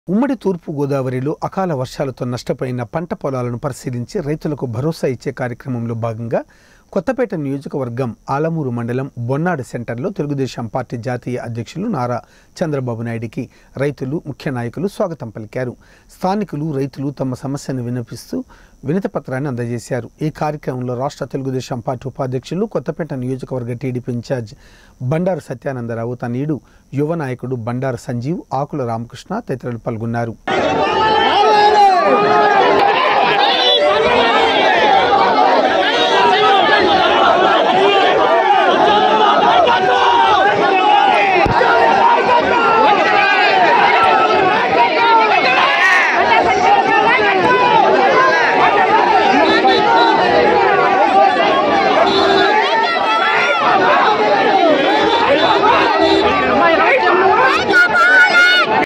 ఉమ్మడి తూర్పు గోదావరిలో అకాల వర్షాలతో నష్టపోయిన పంట పొలాలను పరిశీలించి రైతులకు భరోసా ఇచ్చే కార్యక్రమంలో భాగంగా కొత్తపేట నియోజకవర్గం ఆలమూరు మండలం బొన్నాడు సెంటర్లో తెలుగుదేశం పార్టీ జాతీయ అధ్యక్షులు నారా చంద్రబాబు నాయుడికి రైతులు ముఖ్య నాయకులు స్వాగతం పలికారు స్థానికులు రైతులు తమ సమస్యను వినిపిస్తూ వినతి పత్రాన్ని అందజేశారు ఈ కార్యక్రమంలో రాష్ట్ర తెలుగుదేశం పార్టీ ఉపాధ్యక్షులు కొత్తపేట నియోజకవర్గ టీడీపీ ఇన్ఛార్జ్ బండారు సత్యానందరావు తనయుడు యువ నాయకుడు బండారు సంజీవ్ ఆకుల రామకృష్ణ తదితరులు పాల్గొన్నారు